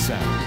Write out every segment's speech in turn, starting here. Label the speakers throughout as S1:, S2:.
S1: sound.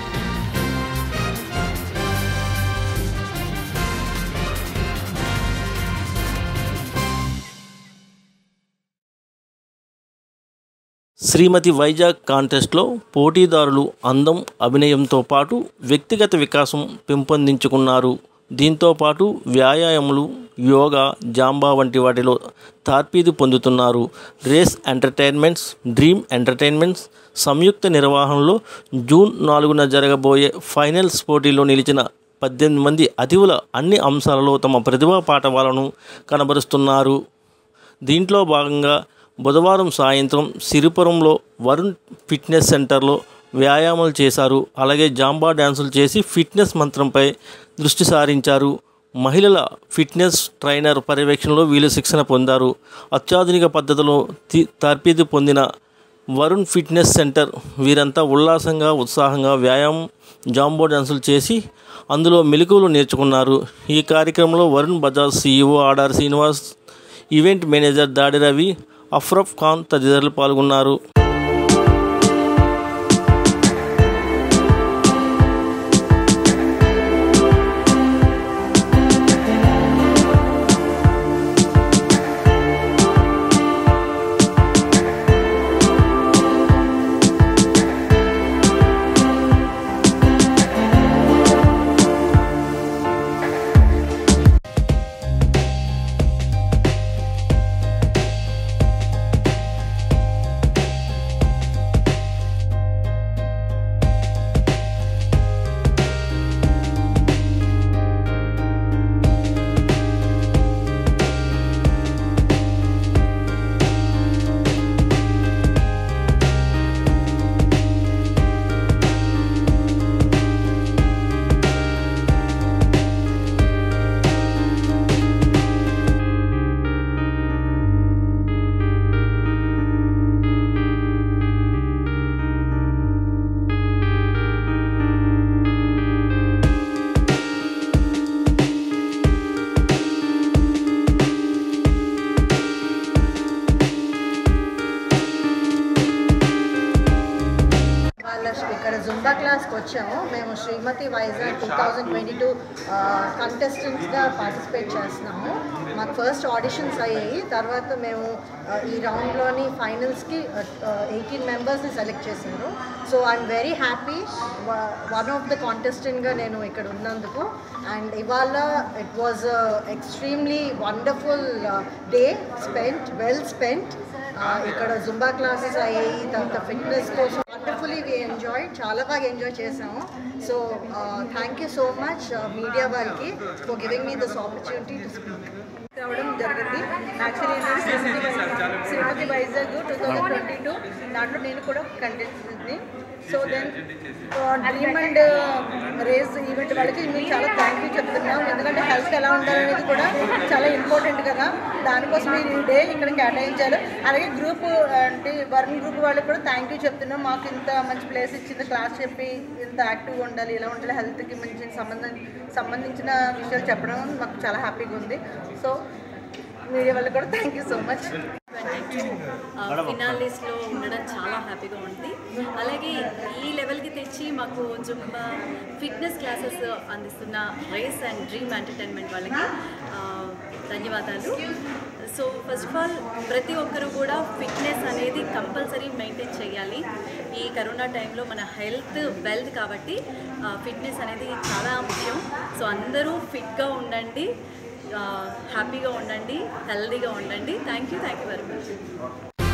S2: శ్రీమతి వైజాగ్ కాంటెస్ట్లో పోటీదారులు అందం అభినయంతో పాటు వ్యక్తిగత వికాసం పెంపొందించుకున్నారు దీంతో పాటు వ్యాయామములు యోగా జాంబా వంటి వాటిలో తార్పీదు పొందుతున్నారు రేస్ ఎంటర్టైన్మెంట్స్ డ్రీమ్ ఎంటర్టైన్మెంట్స్ సంయుక్త నిర్వహణలో జూన్ నాలుగున జరగబోయే ఫైనల్స్ పోటీలో నిలిచిన పద్దెనిమిది మంది అతిథుల అన్ని అంశాలలో తమ ప్రతిభా పాఠవాలను కనబరుస్తున్నారు దీంట్లో భాగంగా బుధవారం సాయంత్రం సిరిపురంలో వరుణ్ ఫిట్నెస్ సెంటర్లో వ్యాయామాలు చేశారు అలాగే జాంబా డ్యాన్సులు చేసి ఫిట్నెస్ మంత్రంపై దృష్టి సారించారు మహిళల ఫిట్నెస్ ట్రైనర్ పర్యవేక్షణలో వీళ్ళు శిక్షణ పొందారు అత్యాధునిక పద్ధతిలో తి- తర్ఫీదు పొందిన వరుణ్ ఫిట్నెస్ సెంటర్ వీరంతా ఉల్లాసంగా ఉత్సాహంగా వ్యాయామం జాంబో డాన్సులు చేసి అందులో మెలకువలు నేర్చుకున్నారు ఈ కార్యక్రమంలో వరుణ్ బజాజ్ సీఈఓ ఆడార్ శ్రీనివాస్ ఈవెంట్ మేనేజర్ దాడి రవి అఫ్రఫ్ ఖాన్ తదితరులు పాల్గొన్నారు
S3: వాళ్ళ ఇక్కడ జుంబా క్లాస్కి వచ్చాము మేము Srimathi Vizag two thousand twenty two కంటెస్టెంట్స్గా పార్టిసిపేట్ చేస్తున్నాము మాకు ఫస్ట్ ఆడిషన్స్ అయ్యాయి తర్వాత మేము ఆ, ఈ రౌండ్లోని ఫైనల్స్కి ఎయిటీన్ మెంబర్స్ని సెలెక్ట్ చేశారు so I'm very happy one of the కాంటెస్టెంట్గా నేను ఇక్కడ ఉన్నందుకు అండ్ ఇవాళ it was extremely wonderful day spent well spent ఇక్కడ జుంబా క్లాసెస్ అయ్యాయి తర్వాత ఫిట్నెస్ కోసం వండర్ఫుల్లీ వి ఎంజాయ్ చాలా బాగా ఎంజాయ్ చేసాము so thank you so much media వాళ్ళకి for giving me this opportunity to speak
S4: రావడం జరిగింది యాక్చువల్లీ నేను Srimathi Vizag Srimathi Vizag two thousand twenty two దాంట్లో నేను కూడా కంటెస్టెంట్ని so then dream and race event వాళ్ళకి మేము చాలా థ్యాంక్ యూ చెప్తున్నాం ఎందుకంటే హెల్త్ ఎలా ఉండాలనేది కూడా చాలా ఇంపార్టెంట్ కదా దానికోసం మీరు ఈ డే ఇక్కడ కేటాయించారు అలాగే గ్రూప్ అంటే వరుణ్ గ్రూప్ వాళ్ళకి కూడా థ్యాంక్ యూ చెప్తున్నాం మాకు ఇంత మంచి ప్లేస్ ఇచ్చింది క్లాస్ చెప్పి ఇంత యాక్టివ్గా ఉండాలి ఇలా ఉండాలి హెల్త్కి మంచి సంబంధం సంబంధించిన విషయాలు చెప్పడం మాకు చాలా హ్యాపీగా ఉంది సో మీడియా వాళ్ళకి కూడా థ్యాంక్ యూ సో మచ్
S5: ఫినాలిస్లో ఉండడం చాలా హ్యాపీగా ఉంది అలాగే ఈ లెవెల్కి తెచ్చి మాకు జుంబా ఫిట్నెస్ క్లాసెస్ అందిస్తున్న రేస్ అండ్ డ్రీమ్ ఎంటర్టైన్మెంట్ వాళ్ళకి ఆ, ధన్యవాదాలు సో ఫస్ట్ ఆఫ్ ఆల్ ప్రతి ఒక్కరు కూడా ఫిట్నెస్ అనేది కంపల్సరీ మెయింటైన్ చేయాలి ఈ కరోనా టైంలో మన హెల్త్ వెల్త్ కాబట్టి ఫిట్నెస్ అనేది చాలా ముఖ్యం సో అందరూ ఫిట్గా ఉండండి హ్యాపీగా ఉండండి హెల్దీగా ఉండండి thank you thank you very much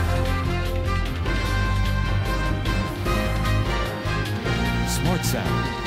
S1: Smart sound.